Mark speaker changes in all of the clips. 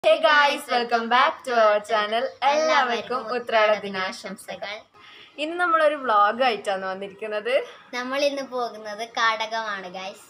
Speaker 1: hey guys welcome back to our channel എല്ലാവർക്കും ഉത്രാട ദിനാശംസകൾ ഇന്ന് നമ്മളൊരു വ്ളോഗ് ആയിട്ടാണ് വന്നിരിക്കുന്നത്
Speaker 2: നമ്മൾ ഇന്ന് പോകുന്നത് കാടകമാണ് ഗൈസ്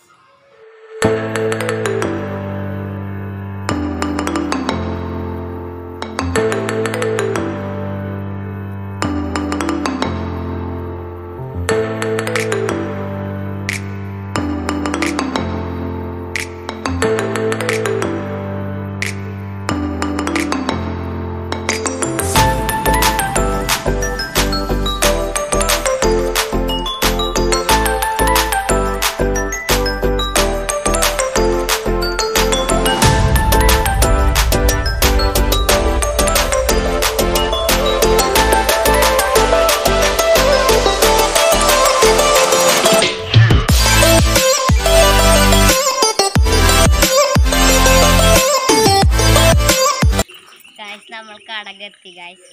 Speaker 2: ഗൈസ് നമ്മൾ കടകെത്തി ഗൈസ്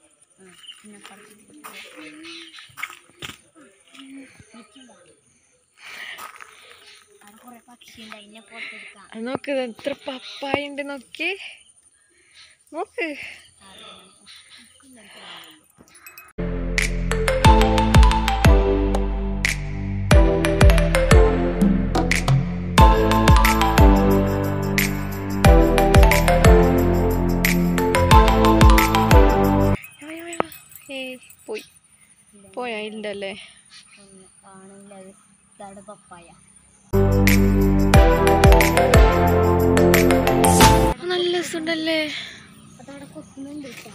Speaker 2: അവിടെ കുറെ പക്ഷി ഉണ്ട് അതിനെ പുറത്തെടുക്കാം
Speaker 1: നോക്ക് എത്ര പപ്പായ ഉണ്ട് നോക്കി നോക്ക് ഏയ് പോയി പോയാ ഇല്ലല്ലേ
Speaker 2: ഒന്ന് കാണില്ല അത് ഇതാണ് പപ്പായ
Speaker 1: നല്ല രസമുണ്ടല്ലേ
Speaker 2: അതവിടെ കൊത്തുന്നുണ്ട് കേട്ടോ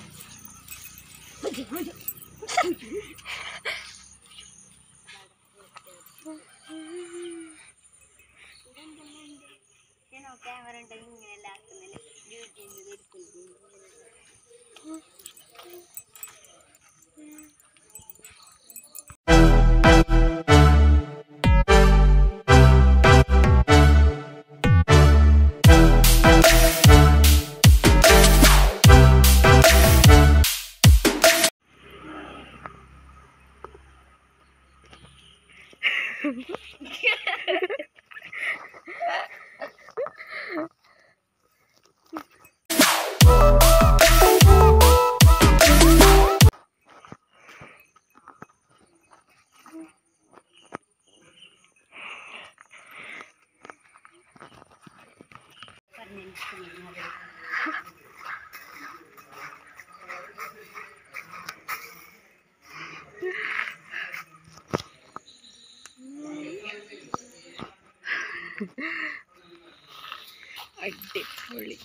Speaker 2: ക്യാമറ ഉണ്ടെങ്കിൽ ഇങ്ങനെയല്ല ആക്കുന്നില്ല യൂട്യൂബിൽ എടുക്കുന്നത്
Speaker 1: അടിപൊളി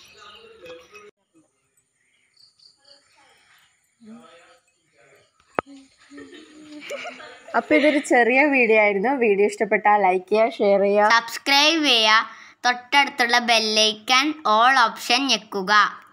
Speaker 1: അപ്പൊ ഇതൊരു ചെറിയ വീഡിയോ ആയിരുന്നു വീഡിയോ ഇഷ്ടപ്പെട്ടാൽ ലൈക്ക് ചെയ്യുക ഷെയർ ചെയ്യുക
Speaker 2: സബ്സ്ക്രൈബ് ചെയ്യുക തൊട്ടടുത്തുള്ള ബെല്ലൈക്കൺ ഓൾ ഓപ്ഷൻ ഞെക്കുക